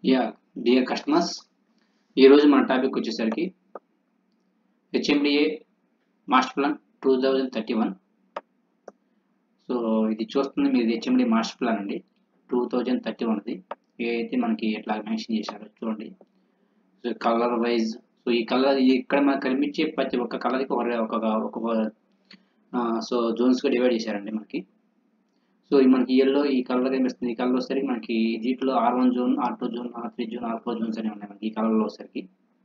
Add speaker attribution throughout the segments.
Speaker 1: yeah dear customers ఈరోజు మన topic వచ్చేసరికి HMDA master plan two thousand thirty one so ఇది చూస్తుంది మీరు హెచ్ఎండి మాస్టర్ ప్లాన్ అండి టూ థౌజండ్ థర్టీ వన్ది ఏదైతే మనకి ఎట్లా మెన్షన్ చేశారో చూడండి సో కలర్ వైజ్ సో ఈ కలర్ ఇక్కడ మనకు కనిపించే ప్రతి ఒక్క కలర్కి ఒక ఒక సో జోన్స్గా డివైడ్ చేశారండి మనకి సో ఈ మనకి ఎల్లో ఈ కలర్ కనిపిస్తుంది ఈ కలర్ వచ్చేసరికి మనకి దీంట్లో R one zone R two zone R three zone R four zones అనేవి ఉన్నాయి మనకి ఈ కలర్లో వచ్చేసరికి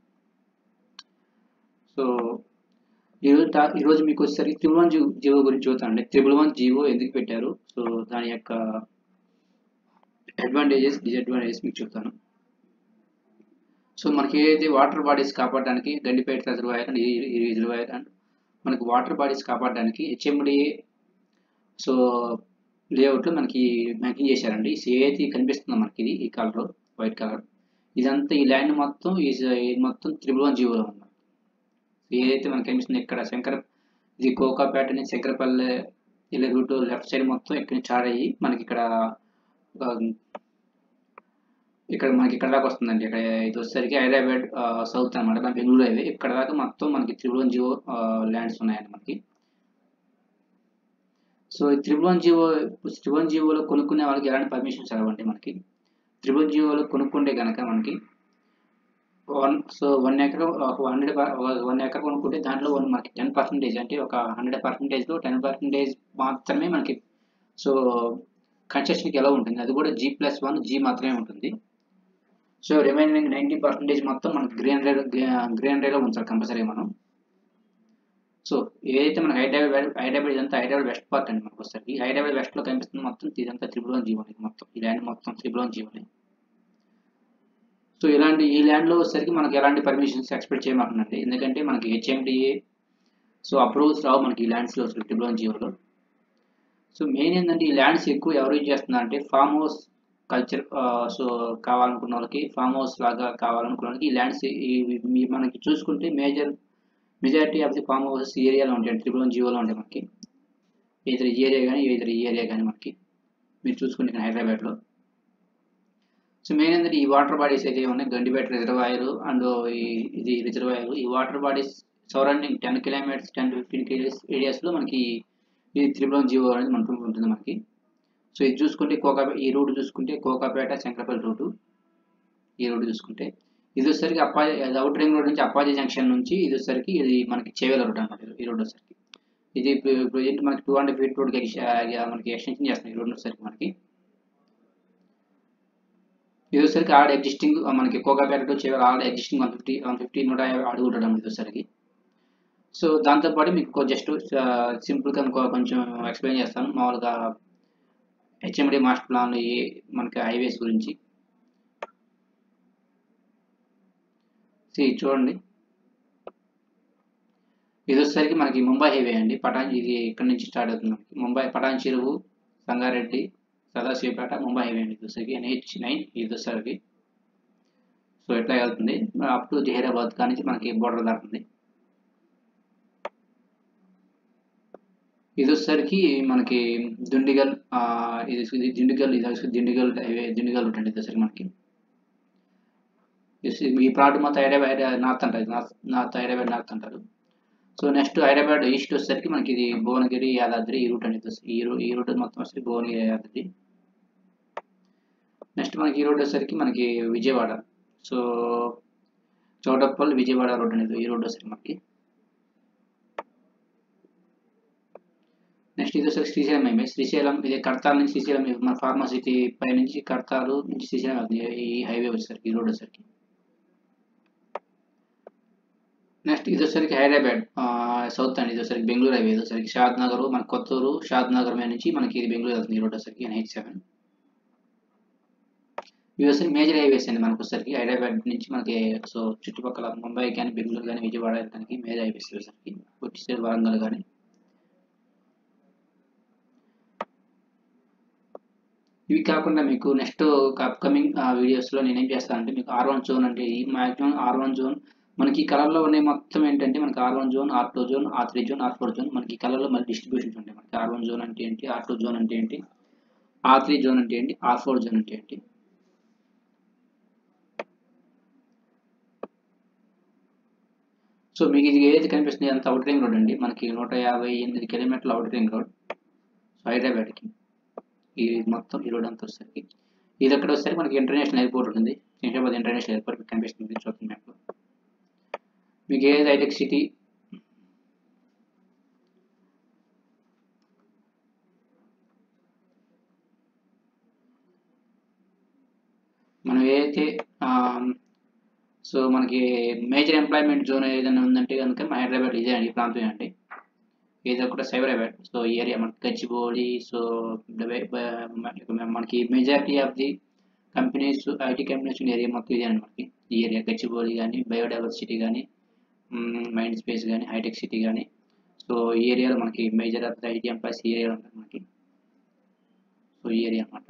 Speaker 1: సో ఈరోజు టా- ఈరోజు మీకు వచ్చేసరికి త్రిబుల్ వన్ జీవో గురించి చూద్దామండి త్రిబుల్ వన్ జీవో ఎందుకు పెట్టారు సో దాని యొక్క అడ్వాంటేజెస్ డిసడ్వాంటేజెస్ మీకు చెప్తాను సో మనకి ఏదైతే వాటర్ బాడీస్ కాపాడడానికి గండిపేట రిజర్వాయర్ అండ్ ఈ రిజర్వాయర్ అండ్ మనకి వాటర్ బాడీస్ కాపాడడానికి హెచ్ఎండిఏ సో లేఅవుట్లో మనకి మ్యాకింగ్ చేశారండి సో ఏదైతే కనిపిస్తుందో మనకి ఇది ఈ కలర్ వైట్ కలర్ ఇదంతా ఈ ల్యాండ్ మొత్తం ఈ ఇది మొత్తం త్రిబుల్ వన్ జీవోలో ఉంది ఏదైతే మనకి కనిపిస్తుంది ఇక్కడ శంకర ఇది కోకాపేట నుంచి శంకరపల్లె ఇలా రూట్ లెఫ్ట్ సైడ్ మొత్తం ఇక్కడ నుంచి స్టార్ట్ అయ్యి మనకి ఇక్కడ ఆ, ఇక్కడ మనకి ఇక్కడ దాకా వస్తుందండి ఇక్కడ ఇది వచ్చేసరికి హైదరాబాద్ సౌత్ అనమాట మన బెంగళూరు హైవే ఇక్కడ దాకా మొత్తం మనకి త్రిబుల్ వన్ జియో ల్యాండ్స్ ఉన్నాయండి మనకి సో ఈ triple one GO triple one జియోలో కొనుక్కునే వాళ్ళకి ఎలాంటి పర్మిషన్స్ రావండి మనకి త్రిబుల్ వన్ జియోలో కొనుక్కుంటే కనుక మనకి వన్ సో వన్ ఎకర్ ఒక హండ్రెడ్ వన్ ఎకర్ కొనుక్కుంటే దాంట్లో వన్ మనకి టెన్ పర్సెంటేజ్ అంటే ఒక హండ్రెడ్ పర్సెంటేజ్లో టెన్ పర్సెంటేజ్ మాత్రమే మనకి సో కన్స్ట్రక్షన్కి ఎలా ఉంటుంది అది కూడా జీ ప్లస్ వన్ జీ మాత్రమే ఉంటుంది సో రిమైనింగ్ నైంటీ పర్సెంటేజ్ మొత్తం మనకి గ్రీన్ రే గ్రీన్ రేలో ఉంచాలి కంపల్సరీ మనం సో ఏదైతే మన హైదరాబాద్ హైదరాబాద్ ఇదంతా హైదరాబాద్ వెస్ట్ పార్ట్ అండి మనకు వస్తుంది హైదరాబాద్ వెస్ట్లో కనిపిస్తుంది మొత్తం ఇదంతా త్రిబుల్ వన్ జీవో మొత్తం ఈ ల్యాండ్ మొత్తం త్రిబుల్ వన్ జీవోని సో ఇలాంటి ఈ ల్యాండ్లో వచ్చేసరికి మనకి ఎలాంటి పర్మిషన్స్ ఎక్స్పెక్ట్ చేయమంటుందండి ఎందుకంటే మనకి హెచ్ఎండిఏ సో అప్రూవల్స్ రావు మనకి ఈ ల్యాండ్స్లో అసలు త్రిబుల్ వన్ జీవోలో సో మెయిన్ ఏంటంటే ఈ ల్యాండ్స్ ఎక్కువ ఎవరు యూజ్ చేస్తున్నారంటే ఫామ్ హౌస్ కల్చర్ సో కావాలనుకున్న వాళ్ళకి ఫామ్ హౌస్ లాగా కావాలనుకున్న వాళ్ళకి ఈ ల్యాండ్స్ ఈ మనకి చూసుకుంటే major majority of the farm houses ఈ ఏరియాలో ఉంటాయి త్రిపుల్ వన్ జీవోలో ఉంటాయి మనకి ఇతర ఈ ఏరియా కానీ ఇతర ఈ ఏరియా కానీ మనకి మీరు చూసుకుంటే ఇక్కడ హైదరాబాద్లో సో మెయిన్ ఏంటంటే ఈ వాటర్ బాడీస్ అయితే ఉన్నాయి గండిపేట రిజర్వాయర్ అండ్ ఈ ఇది రిజర్వాయర్ ఈ water bodies surrounding ten kilometres ten fifteen kilometres ఏరియాస్లో మనకి ఇది త్రిపుల్ వన్ జీవో అనేది మనకు ఉంటుంది మనకి సో ఇది చూసుకుంటే కోకా ఈ రూట్ చూసుకుంటే కోకాపేట శంకరపల్లి రూటు ఈ రోడ్డు చూసుకుంటే ఇది వచ్చేసరికి అప్పాజీ అవుట్ రింగ్ రోడ్ నుంచి అప్పాజీ జంక్షన్ నుంచి ఇది వచ్చేసరికి ఇది మనకి చేవేల రోడ్ అనమాట ఈ రోడ్ వచ్చేసరికి ఇది ప్రజెంట్ మనకి టూ హండ్రెడ్ ఫీట్ రోడ్కి మనకి ఎక్స్టెన్షన్ చేస్తున్నాయి ఈ రోడ్ వచ్చేసరికి మనకి ఇది వచ్చేసరికి ఆడ ఎగ్జిస్టింగ్ మనకి కోకాపేట టు చేవేల ఆడ existing one fifty one fifty నూట యాభై అడుగు ఉండడం ఇది వచ్చేసరికి సో దాంతోపాటు మీకు జస్ట్ సింపుల్గా కొంచెం ఎక్స్ప్లెయిన్ చేస్తాను మామూలుగా హెచ్ఎండి మాస్టర్ ప్లాన్ ఈ మనకి హైవేస్ గురించి See, చూడండి ఇది వచ్చేసరికి మనకి ముంబై హైవే అండి పటాన్ ఇది ఇక్కడ నుంచి స్టార్ట్ అవుతుంది మనకి ముంబై పటాన్ చెరువు సంగారెడ్డి సదాశివపేట ముంబై హైవే అండి ఇది వచ్చేసరికి ఎన్హెచ్ నైన్ ఇది వచ్చేసరికి సో ఎట్లా వెళ్తుంది అప్ టు జహీరాబాద్ కానీ మనకి బోర్డర్ దాటుతుంది ఇది వచ్చేసరికి మనకి దుండిగల్ ఆ, ఇది ఇది దిండుగల్ ఇది వచ్చేసరికి దిండుగల్ హైవే దిండుగల్ రూట్ అండి ఇది వచ్చేసరికి మనకి This is- ఈ ప్లాట్ మొత్తం హైదరాబాద్ నార్త్ అంటారు నార్త్ నార్త్ హైదరాబాద్ నార్త్ అంటారు సో నెక్స్ట్ హైదరాబాద్ ఈస్ట్ వచ్చేసరికి మనకి ఇది భువనగిరి యాదాద్రి ఈ రూట్ అనేది వస్తుంది ఈ రూ ఈ రూట్ మొత్తం వచ్చేసరికి భువనగిరి యాదాద్రి నెక్స్ట్ మనకి ఈ రోడ్ వచ్చేసరికి మనకి విజయవాడ సో చౌటప్పల్ విజయవాడ రోడ్ అనేది ఈ రోడ్ వచ్చేసరికి మనకి నెక్స్ట్ ఇది వచ్చేసరికి శ్రీశైలం హైవే శ్రీశైలం ఇది కడతాల నుంచి శ్రీశైలం మన ఫార్మసిటీ పై నుంచి కడతాలు నుంచి శ్రీశైలం అవుతుంది ఈ హైవే వచ్చేసరికి ఈ రోడ్ వచ్చేసరికి నెక్స్ట్ ఇది వచ్చేసరికి హైదరాబాద్ సౌత్ అండి ఇది వచ్చేసరికి బెంగళూరు హైవే ఇది వచ్చేసరికి షాద్ నగర్ మన కొత్తూరు షాద్ నగర్ మీద నుంచి మనకి ఇది బెంగళూరు వెళ్తుంది ఈ రోడ్ వచ్చేసరికి ఎన్హెచ్ సెవెన్ ఇవి వచ్చేసరికి మేజర్ హైవేస్ అండి మనకు వచ్చేసరికి హైదరాబాద్ నుంచి మనకి సో చుట్టుపక్కల ముంబై కానీ బెంగళూరు కానీ విజయవాడ వెళ్ళడానికి మేజర్ హైవేస్ వచ్చేసరికి వచ్చేసరికి వరంగల్ కానీ ఇవి కాకుండా మీకు నెక్స్ట్ అప్కమింగ్ వీడియోస్లో నేనేం చేస్తానంటే మీకు ఆర్ వన్ జోన్ అంటే ఈ మ్యాక్సిమం ఆర్ వన్ జోన్ మనకి ఈ కలర్లో ఉన్నాయి మొత్తం ఏంటంటే మనకి R one zone R two zone R three zone R four zone మనకి ఈ కలర్లో మళ్ళీ డిస్ట్రిబ్యూషన్స్ ఉంటాయి మనకి ఆర్ వన్ జోన్ అంటే ఏంటి ఆర్ టూ జోన్ అంటే ఏంటి ఆర్ త్రీ జోన్ అంటే ఏంటి ఆర్ ఫోర్ జోన్ అంటే ఏంటి సో మీకు ఇది ఏది కనిపిస్తుంది అంత అవుట్ రింగ్ రోడ్ అండి మనకి నూట యాభై ఎనిమిది కిలోమీటర్ల అవుట్ రింగ్ రోడ్ సో హైదరాబాద్కి ఈ మొత్తం ఈ రోడ్ అంతా వచ్చేసరికి ఇది అక్కడ వచ్చేసరికి మనకి ఇంటర్నేషనల్ ఎయిర్పోర్ట్ ఉంటుంది శంషాబాద్ ఇంటర్నేషనల్ ఎయిర్పోర్ట్ మీకు కనిపిస్తుంది చూస్తుంది మ్యాప్లో మీకు ఏది హైటెక్ సిటీ మనం ఏదైతే సో మనకి మేజర్ ఎంప్లాయ్మెంట్ జోన్ ఏదైనా ఉందంటే కనుక మా హైదరాబాద్ ఇదే అండి ఈ ప్రాంతం అండి ఇది కూడా సైబరాబాద్ సో ఈ ఏరియా మనకి గచ్చిబౌలి సో మనకి majority of the companies IT companies ఉన్న ఏరియా మొత్తం ఇదే అండి మనకి ఈ ఏరియా గచ్చిబౌలి కానీ బయోడైవర్సిటీ కానీ మైండ్ స్పేస్ కానీ హైటెక్ సిటీ కానీ సో ఈ ఏరియాలో మనకి major of the IT employees ఈ ఏరియా ఉంటుంది మనకి సో ఈ ఏరియా అనమాట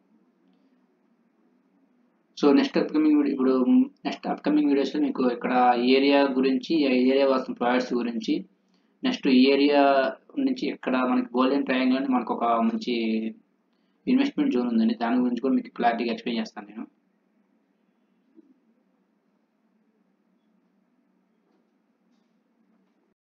Speaker 1: సో నెక్స్ట్ అప్కమింగ్ ఇప్పుడు నెక్స్ట్ అప్కమింగ్ వీడియోస్లో మీకు ఇక్కడ ఏరియా గురించి ఏరియా వస్తున్న ప్రాడక్ట్స్ గురించి నెక్స్ట్ ఈ ఏరియా నుంచి ఇక్కడ మనకి గోల్డెన్ ట్రయాంగిల్ మనకు ఒక మంచి ఇన్వెస్ట్మెంట్ జోన్ ఉందండి దాని గురించి కూడా మీకు క్లారిటీగా ఎక్స్ప్లెయిన్ చేస్తాను నేను